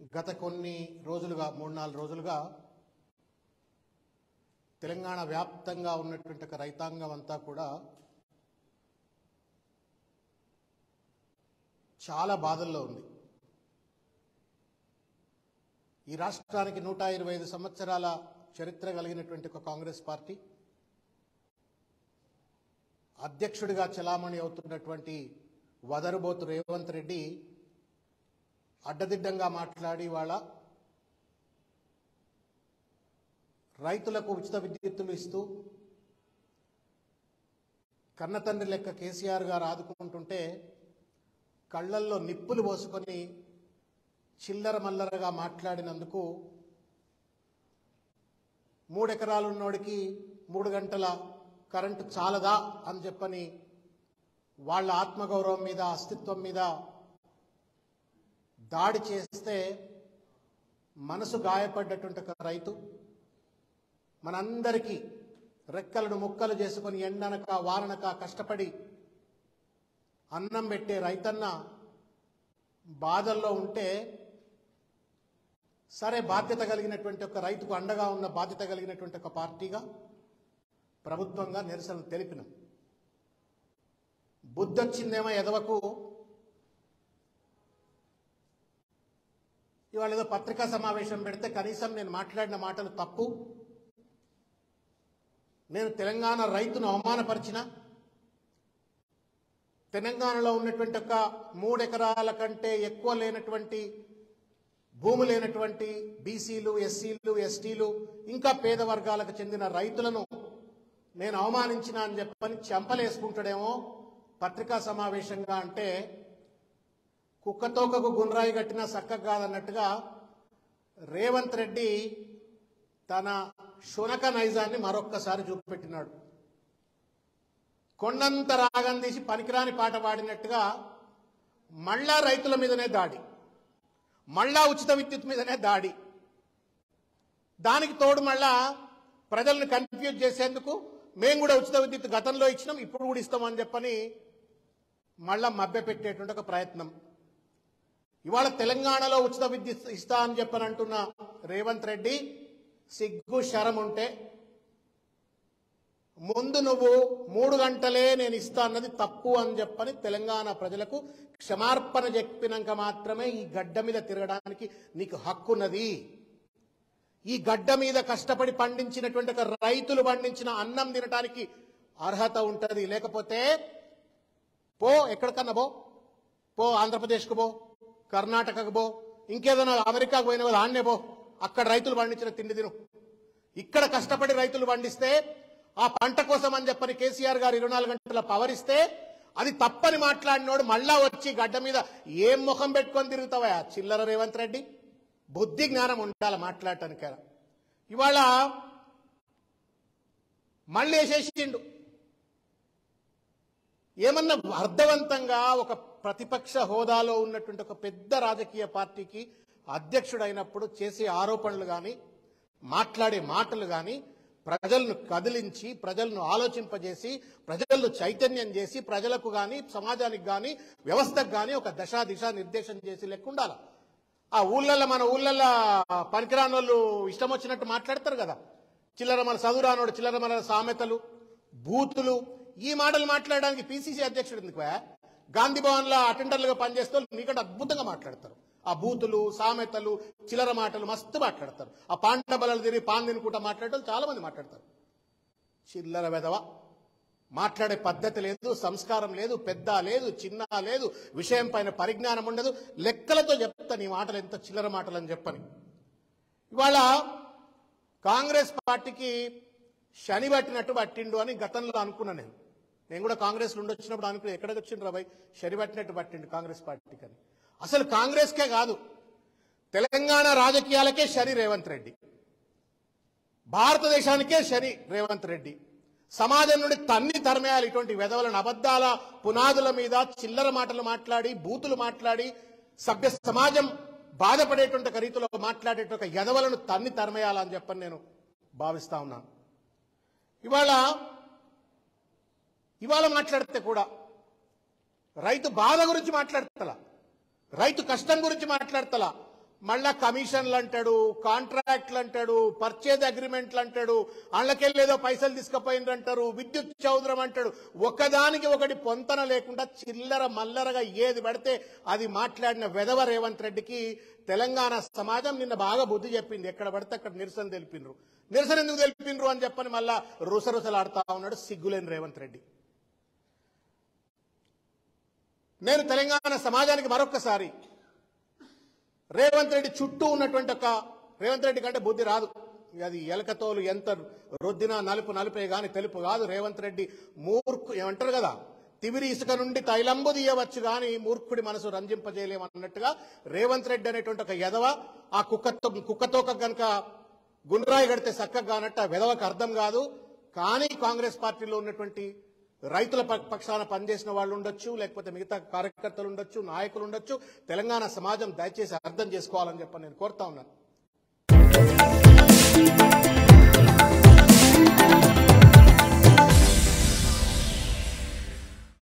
గత కొన్ని రోజులుగా మూడు నాలుగు రోజులుగా తెలంగాణ వ్యాప్తంగా ఉన్నటువంటి ఒక రైతాంగం అంతా కూడా చాలా బాధల్లో ఉంది ఈ రాష్ట్రానికి నూట ఇరవై ఐదు సంవత్సరాల చరిత్ర కలిగినటువంటి ఒక కాంగ్రెస్ పార్టీ అధ్యక్షుడిగా చలామణి అవుతున్నటువంటి వదరుబోతు రేవంత్ రెడ్డి అడ్డదిడ్డంగా మాట్లాడి వాళ్ళ రైతులకు ఉచిత విద్యుత్తులు ఇస్తూ కన్నతండ్రి లెక్క కేసీఆర్ గారు ఆదుకుంటుంటే కళ్ళల్లో నిప్పులు పోసుకొని చిల్లర మల్లరగా మాట్లాడినందుకు మూడెకరాలున్నోడికి మూడు గంటల కరెంటు చాలదా అని చెప్పని వాళ్ళ ఆత్మగౌరవం మీద అస్తిత్వం మీద దాడి చేస్తే మనసు గాయపడ్డటువంటి ఒక రైతు మనందరికీ రెక్కలను ముక్కలు చేసుకొని ఎండనక వారనక కష్టపడి అన్నం పెట్టే రైతన్న బాధల్లో ఉంటే సరే బాధ్యత కలిగినటువంటి ఒక రైతుకు అండగా ఉన్న బాధ్యత కలిగినటువంటి ఒక పార్టీగా ప్రభుత్వంగా నిరసన తెలిపినాం బుద్ధొచ్చిందేమో ఎదవకు ఇవాళ ఏదో పత్రికా సమావేశం పెడితే కనీసం నేను మాట్లాడిన మాటలు తప్పు నేను తెలంగాణ రైతును అవమానపరిచిన తెలంగాణలో ఉన్నటువంటి ఒక మూడెకరాల కంటే ఎక్కువ లేనటువంటి భూమి లేనటువంటి బీసీలు ఎస్సీలు ఎస్టీలు ఇంకా పేద వర్గాలకు చెందిన రైతులను నేను అవమానించిన అని చెప్పని చెంపలేసుకుంటాడేమో పత్రికా సమావేశంగా అంటే కుక్కతోకకు గుండ్రాయి కట్టినా చక్కగా కాదన్నట్టుగా రేవంత్ రెడ్డి తన శునక నైజాన్ని మరొక్కసారి చూపెట్టినాడు కొండంత రాగం తీసి పనికిరాని పాట పాడినట్టుగా మళ్ళా రైతుల మీదనే దాడి మళ్ళా ఉచిత విద్యుత్ మీదనే దాడి దానికి తోడు మళ్ళా ప్రజల్ని కన్ఫ్యూజ్ చేసేందుకు మేము కూడా ఉచిత విద్యుత్ గతంలో ఇచ్చినాం ఇప్పుడు కూడా ఇస్తామని చెప్పని మళ్ళా మభ్య పెట్టేటువంటి ఒక ప్రయత్నం ఇవాళ తెలంగాణలో ఉచిత విద్యుత్ ఇస్తా అని చెప్పని అంటున్న రేవంత్ రెడ్డి సిగ్గు శరం ఉంటే ముందు నువ్వు మూడు గంటలే నేను ఇస్తా అన్నది తప్పు అని చెప్పని తెలంగాణ ప్రజలకు క్షమార్పణ చెప్పినాక మాత్రమే ఈ గడ్డ మీద తిరగడానికి నీకు హక్కున్నది ఈ గడ్డ మీద కష్టపడి పండించినటువంటి ఒక రైతులు పండించిన అన్నం తినటానికి అర్హత ఉంటది లేకపోతే పో ఎక్కడికన్నా పో పో ఆంధ్రప్రదేశ్కు పో కర్ణాటకకు పో ఇంకేదైనా అమెరికాకు పోయిన వాళ్ళు ఆన్నే పో అక్కడ రైతులు పండించిన తిండి తిను ఇక్కడ కష్టపడి రైతులు పండిస్తే ఆ పంట కోసం అని చెప్పని కేసీఆర్ గారు ఇరవై నాలుగు గంటల పవర్ ఇస్తే అది తప్పని మాట్లాడినోడు మళ్ళా వచ్చి గడ్డ మీద ఏం ముఖం పెట్టుకొని తిరుగుతావా చిల్లర రేవంత్ రెడ్డి బుద్ధి జ్ఞానం ఉండాలి మాట్లాడటానికి ఇవాళ మళ్ళీ వేసేసిండు ఏమన్నా అర్థవంతంగా ఒక ప్రతిపక్ష హోదాలో ఉన్నటువంటి ఒక పెద్ద రాజకీయ పార్టీకి అధ్యక్షుడైనప్పుడు చేసే ఆరోపణలు కానీ మాట్లాడే మాటలు కానీ ప్రజలను కదిలించి ప్రజలను ఆలోచింపజేసి ప్రజలను చైతన్యం చేసి ప్రజలకు కానీ సమాజానికి కానీ వ్యవస్థకు కానీ ఒక దశా దిశ నిర్దేశం చేసి లెక్క ఉండాలి ఆ ఊళ్ళల్లో మన ఊళ్ళల్లో పనికిరాని వాళ్ళు ఇష్టం వచ్చినట్టు మాట్లాడతారు కదా చిల్లర మన చదువురానోడు చిల్లర మన సామెతలు బూతులు ఈ మాటలు మాట్లాడడానికి పిసిసి అధ్యక్షుడు ఎందుకు గాంధీ భవన్ లో అటెండర్లుగా పనిచేస్తూ నీకంటే అద్భుతంగా మాట్లాడతారు ఆ బూతులు సామెతలు చిల్లర మాటలు మస్తు మాట్లాడతారు ఆ పాండ బలలు తిరిగి పాన్ తినుకుంటా మాట్లాడటం చాలా మంది మాట్లాడతారు చిల్లర వెదవ మాట్లాడే పద్ధతి లేదు సంస్కారం లేదు పెద్ద లేదు చిన్న లేదు విషయం పైన పరిజ్ఞానం ఉండదు లెక్కలతో చెప్తా నీ మాటలు ఎంత చిల్లర మాటలు అని చెప్పని ఇవాళ కాంగ్రెస్ పార్టీకి శని పట్టినట్టు పట్టిండు అని గతంలో అనుకున్నా నేను నేను కూడా కాంగ్రెస్లో ఉండొచ్చినప్పుడు అనుకున్నా ఎక్కడికి వచ్చిండ్రు రాబాయ్ శని పట్టినట్టు పట్టిండు కాంగ్రెస్ పార్టీకి అని అసలు కాంగ్రెస్కే కాదు తెలంగాణ రాజకీయాలకే శని రేవంత్ రెడ్డి భారతదేశానికే శని రేవంత్ రెడ్డి సమాజం నుండి తన్ని తరిమేయాలి ఇటువంటి వెధవలను అబద్ధాల పునాదుల మీద చిల్లర మాటలు మాట్లాడి బూతులు మాట్లాడి సభ్య సమాజం బాధపడేటువంటి ఒక రీతిలో మాట్లాడేటువంటి ఒక ఎదవలను తన్ని తరిమేయాలని చెప్పని నేను భావిస్తా ఉన్నాను ఇవాళ ఇవాళ మాట్లాడితే కూడా రైతు బాధ గురించి మాట్లాడతలా రైతు కష్టం గురించి మాట్లాడతలా మళ్ళా కమిషన్లు అంటాడు కాంట్రాక్ట్లు అంటాడు పర్చేజ్ అగ్రిమెంట్లు అంటాడు వాళ్ళకెళ్ళేదో పైసలు తీసుకుపోయిండ్రు అంటారు విద్యుత్ చౌదరం అంటాడు ఒకదానికి ఒకటి పొంతన లేకుండా చిల్లర మల్లరగా ఏది పడితే అది మాట్లాడిన వెధవ రేవంత్ రెడ్డికి తెలంగాణ సమాజం నిన్న బాగా బుద్ధి చెప్పింది ఎక్కడ పడితే అక్కడ నిరసన తెలిపినరు నిరసన ఎందుకు తెలిపినరు అని చెప్పని మళ్ళా రుసరుసలాడుతా ఉన్నాడు సిగ్గులేని రేవంత్ రెడ్డి నేను తెలంగాణ సమాజానికి మరొక్కసారి రేవంత్ రెడ్డి చుట్టూ ఉన్నటువంటి ఒక రేవంత్ రెడ్డి కంటే బుద్ధి రాదు ఇక అది ఎలకతోలు ఎంత రొద్దినా నలుపు నలుపే గాని తెలుపు కాదు రేవంత్ రెడ్డి మూర్ఖు ఏమంటారు కదా తిమిరి ఇసుక నుండి తైలంబు తీయవచ్చు గాని మూర్ఖుడి మనసు రంజింపజేయలేము అన్నట్టుగా రేవంత్ రెడ్డి అనేటువంటి ఒక ఎదవ ఆ కుక్కతో కుక్కతోక గనక గుండ్రాయి గడితే చక్కగా కానట్టు ఆ వెదవకు అర్థం కాదు కానీ కాంగ్రెస్ పార్టీలో ఉన్నటువంటి రైతుల ప- పక్షాన పనిచేసిన వాళ్ళు ఉండొచ్చు లేకపోతే మిగతా కార్యకర్తలు ఉండొచ్చు నాయకులు ఉండొచ్చు తెలంగాణ సమాజం దయచేసి అర్థం చేసుకోవాలని చెప్పి నేను కోరుతా ఉన్నాను